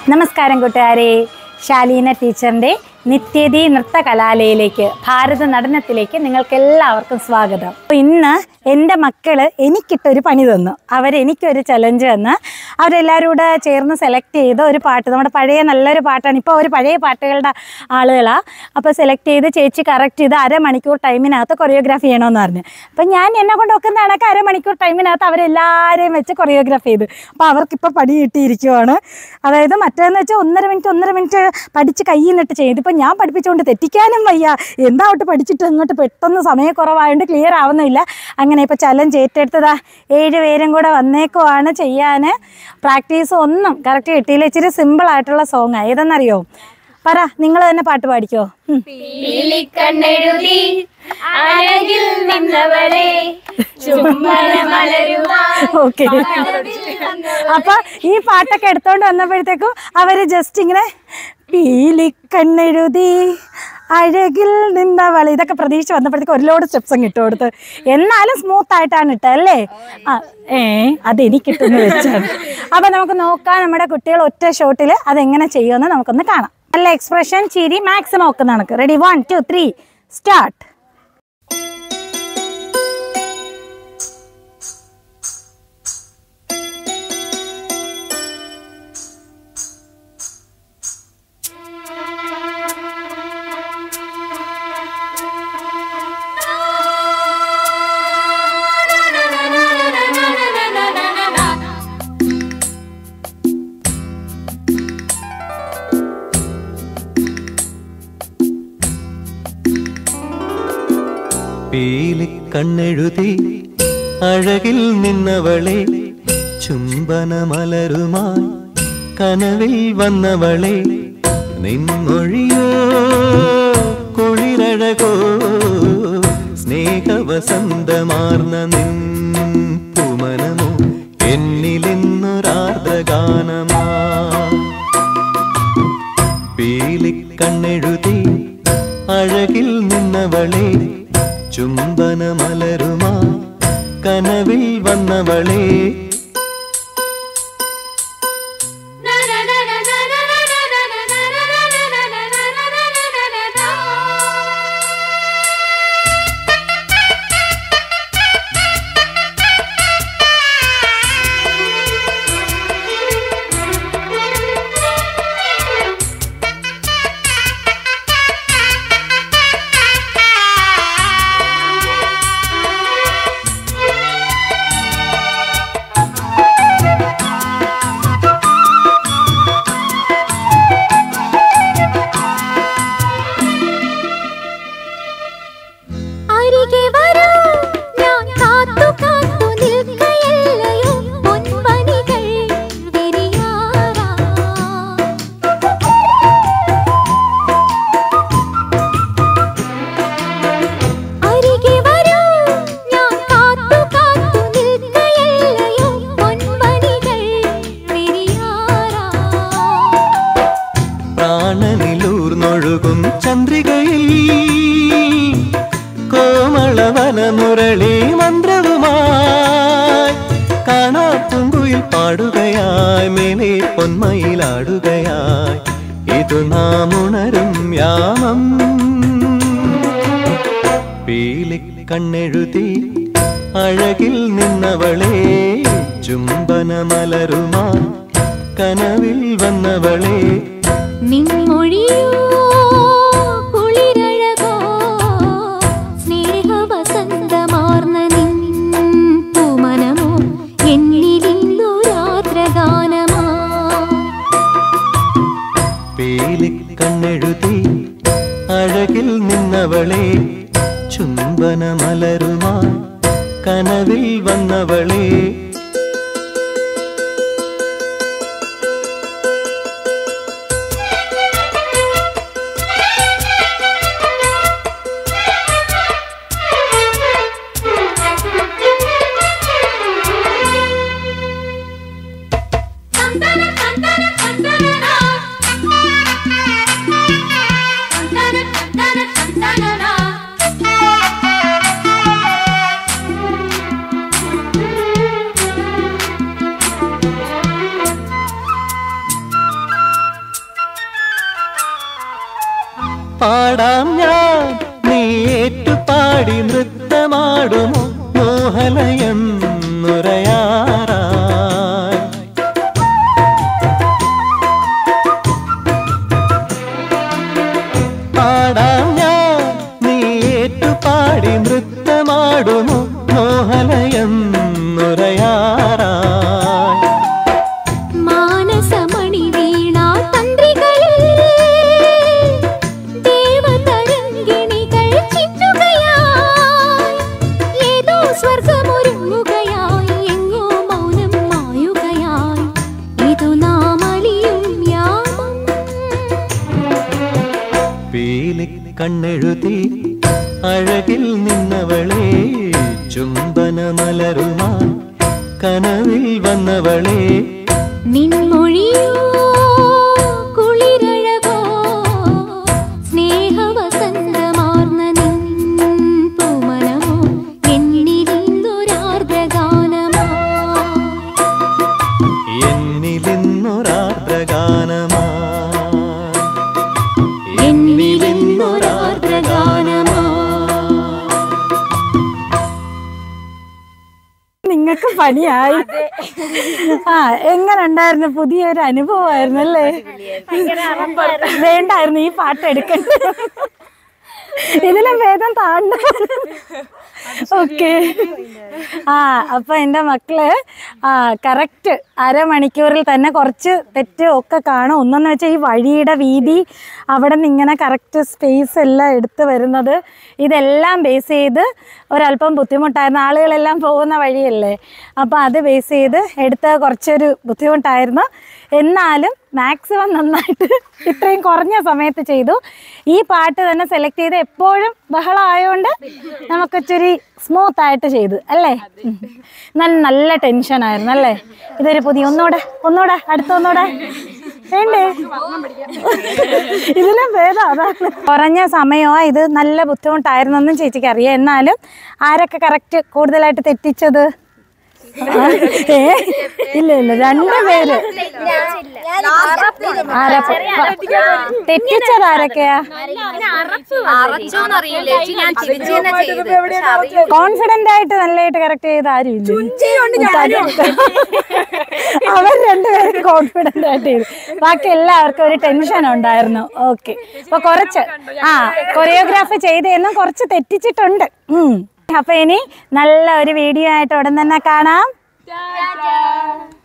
നമസ്കാരം കൂട്ടുകാരെ ശാലീന ടീച്ചറിൻ്റെ നിത്യതി നൃത്ത കലാലയയിലേക്ക് ഭാരത നടനത്തിലേക്ക് നിങ്ങൾക്ക് എല്ലാവർക്കും സ്വാഗതം അപ്പോൾ ഇന്ന് എൻ്റെ മക്കൾ എനിക്കിട്ടൊരു പണി തന്നു അവരെനിക്കൊരു ചലഞ്ച് തന്ന് അവരെല്ലാവരും കൂടെ ചേർന്ന് സെലക്ട് ചെയ്ത ഒരു പാട്ട് നമ്മുടെ പഴയ നല്ലൊരു പാട്ടാണ് ഇപ്പോൾ ഒരു പഴയ പാട്ടുകളുടെ ആളുകളാണ് അപ്പോൾ സെലക്ട് ചെയ്ത് ചേച്ചി കറക്റ്റ് ചെയ്ത് അരമണിക്കൂർ ടൈമിനകത്ത് കൊറിയോഗ്രാഫി ചെയ്യണമെന്ന് പറഞ്ഞു അപ്പം ഞാൻ എന്നെ കൊണ്ട് ഒക്കുന്ന കണക്ക് അരമണിക്കൂർ ടൈമിനകത്ത് അവരെല്ലാവരെയും വെച്ച് കൊറിയോഗ്രാഫി ചെയ്തു അപ്പോൾ അവർക്കിപ്പോൾ പടി കിട്ടിയിരിക്കുവാണ് അതായത് മറ്റേന്ന് വെച്ചാൽ ഒന്നര മിനിറ്റ് ഒന്നര മിനിറ്റ് പഠിച്ച് കയ്യിൽ നിന്നിട്ട് ചെയ്തു ഇപ്പം ഞാൻ പഠിപ്പിച്ചുകൊണ്ട് തെറ്റിക്കാനും വയ്യ എന്താവട്ടെ പഠിച്ചിട്ട് അങ്ങോട്ട് പെട്ടെന്ന് സമയക്കുറവായതുകൊണ്ട് ക്ലിയർ ആവുന്നില്ല അങ്ങനെ ഇപ്പോൾ ചലഞ്ച് ഏറ്റെടുത്തതാ ഏഴ് പേരും കൂടെ വന്നേക്കുവാണ് ചെയ്യാൻ പ്രാക്ടീസ് ഒന്നും കറക്റ്റ് കിട്ടിയില്ല ഇച്ചിരി സിമ്പിൾ ആയിട്ടുള്ള സോങ്ങാണ് ഏതെന്നറിയോ പറ നിങ്ങൾ തന്നെ പാട്ട് പാടിക്കോ ഉം. പീലിക്കണ്ണെഴുതി അഴകിൽ നിന്നവളെ ചുംബന മലരുവാ ഓക്കെ അപ്പൊ ഈ പാട്ടൊക്കെ എടുത്തോണ്ട് വന്നപ്പോഴത്തേക്കും അവര് ജസ്റ്റ് ഇങ്ങനെ പീലിക്കണ്ണെഴുതി അഴകിൽ നിന്നവൾ ഇതൊക്കെ പ്രതീക്ഷിച്ച് വന്നപ്പോഴത്തേക്ക് ഒരുപാട് സ്റ്റെപ്സ് അങ്ങ് ഇട്ട് കൊടുത്ത് എന്നാലും സ്മൂത്ത് ആയിട്ടാണ് ഇട്ടത് അല്ലേ ആ ഏ അതെനിക്കിട്ടെന്ന് വെച്ചാണ് അപ്പൊ നമുക്ക് നോക്കാം നമ്മുടെ കുട്ടികൾ ഒറ്റ ഷോട്ടിൽ അതെങ്ങനെ ചെയ്യുമെന്ന് നമുക്കൊന്ന് കാണാം നല്ല എക്സ്പ്രഷൻ ചിരി മാക്സിമം ഒക്കെ നമുക്ക് ready one two three start പീലിക്കണ്ണെഴുതി അഴകിൽ നിന്നവളെ ചുംബനമലരുമായി കനവിൽ വന്നവളെ നിൻമൊഴിയോ കുളിരഴകോ സ്നേഹവസന്തമാർന്ന നിൻ പുമനമോ എന്നിലിന്നൊരാർദ്രഗാനമാ പീലിക്കണ്ണെഴുതി അഴകിൽ നിന്നവളെ ചുംബനമലരുമാ കനവിൽ വന്നവളെ അരികെ വരൂ ഞാൻ കാത്തു കാത്തു നിൽക്കയല്ലയോ പൊൻപണികൾ വിരിയാറാ അരികെ വരൂ ഞാൻ കാത്തു കാത്തു നിൽക്കയല്ലയോ പൊൻപണികൾ വിരിയാറാ പ്രാണനിലൂർന്നൊഴുകും ചന്ദ്രികയിൽ കോമളവനമുരളി മന്ത്രവുമായി കാണാത്തുങ്കുയിൽ പാടുകയായി മേലെ പൊന്മയിലാടുകയായി ഇതു നാം ഉണരും യാമം പീലിക്കണ്ണെഴുതി അഴകിൽ നിന്നവളെ ചുംബനമലരുമാ കനവിൽ വന്നവളെ നിൻമൊഴിയോ കുളിരഴകോ സ്നേഹവസന്തമാർന്ന നിൻ പൂമനമോ എന്നിലിന്നു രാത്രഗാനമാ പീലിക്കണ്ണെഴുതി അഴകിൽ നിന്നവളെ ചുംബനമലരുമാ കനവിൽ വന്നവളെ Thank you. പാടാം ഞാൻ നീ ഏറ്റുപാടി നൃത്തമാടുമോ മോഹലയം നുരയാറായി പാടാം ഞാൻ നീ ഏറ്റുപാടി നൃത്തമാടുമോ മോഹലയം നുരയാറായി മാനസമണി വീണാ തന്ത്രികളിൽ ദേവതരംഗിണികൾ ചിറ്റുകയായി ഏതോ സ്വർഗമൊരുങ്ങുകയായി എങ്ങോ മൗനം മായുകയായി ഇതു നാം അലിയും യാമം പീലി കണ്ണെഴുതി അഴകിൽ നിന്നവളെ ചുംബന മലരുമാ കനവിൽ വന്നവളെ നിൻമൊഴിയോ കുളിരഴകോ സ്നേഹവസന്തമാർന്ന നിൻ പൂമനമോ എന്നിലിന്ദുരാർദ്രഗാനമോ എന്നിലിന്നൊരാർദ്രഗാനമാ എന്നിലിന്ദുരാർദ്രഗാനമോ നിങ്ങൾക്ക് പണിയായി ആ എങ്ങനെ ഉണ്ടായിരുന്നു പുതിയൊരു അനുഭവമായിരുന്നു അല്ലേ വേണ്ടായിരുന്നു ഈ പാട്ട് എടുക്കണ്ട ഇതിലും വേദം താണ്ട ഓക്കെ ആ അപ്പൊ എൻ്റെ മക്കള് ആ കറക്റ്റ് അരമണിക്കൂറിൽ തന്നെ കുറച്ച് തെറ്റ് ഒക്കെ കാണും ഒന്നെന്ന് വെച്ചാൽ ഈ വഴിയുടെ വീതി അവിടെ നിന്ന് ഇങ്ങനെ കറക്റ്റ് സ്പേസ് എല്ലാം എടുത്ത് വരുന്നത് ഇതെല്ലാം ബേസ് ചെയ്ത് ഒരല്പം ബുദ്ധിമുട്ടായിരുന്നു ആളുകളെല്ലാം പോകുന്ന വഴിയല്ലേ അപ്പോൾ അത് ബേസ് ചെയ്ത് എടുത്ത കുറച്ചൊരു ബുദ്ധിമുട്ടായിരുന്നു എന്നാലും മാക്സിമം നന്നായിട്ട് ഇത്രയും കുറഞ്ഞ സമയത്ത് ചെയ്തു ഈ പാട്ട് തന്നെ സെലക്ട് ചെയ്ത് എപ്പോഴും ബഹളം ആയതുകൊണ്ട് നമുക്കിച്ചിരി സ്മൂത്ത് ആയിട്ട് ചെയ്തു അല്ലേ ഉം. നല്ല നല്ല ടെൻഷൻ ആയിരുന്നു അല്ലേ ഇതൊരു പുതിയ ഒന്നുകൂടെ ഒന്നുകൂടെ അടുത്ത ഒന്നുകൂടെ വേണ്ടേ ഇതിലും ഭേദം അതാണ് കുറഞ്ഞ സമയമാ ഇത് നല്ല ബുദ്ധിമുട്ടായിരുന്നെന്നും ചേച്ചിക്ക് അറിയാം എന്നാലും ആരൊക്കെ കറക്റ്റ് കൂടുതലായിട്ട് തെറ്റിച്ചത് ആ, ഏ ഇല്ല ഇല്ല രണ്ട് പേര് ആരാ തെറ്റിച്ചത് ആരൊക്കെയാ കോൺഫിഡന്റ് ആയിട്ട് നല്ലതായിട്ട് കറക്റ്റ് ചെയ്ത് ആരും ഇല്ല അവർ രണ്ടുപേരും കോൺഫിഡന്റ് ആയിട്ട് ചെയ്തു ബാക്കി എല്ലാവർക്കും ഒരു ടെൻഷൻ ഉണ്ടായിരുന്നു ഓക്കെ അപ്പൊ കുറച്ച് ആ കൊറിയോഗ്രാഫി ചെയ്തെന്നും കുറച്ച് തെറ്റിച്ചിട്ടുണ്ട് ഉം. അപ്പൊ ഇനി നല്ല ഒരു വീഡിയോ ആയിട്ട് ഉടൻ തന്നെ കാണാം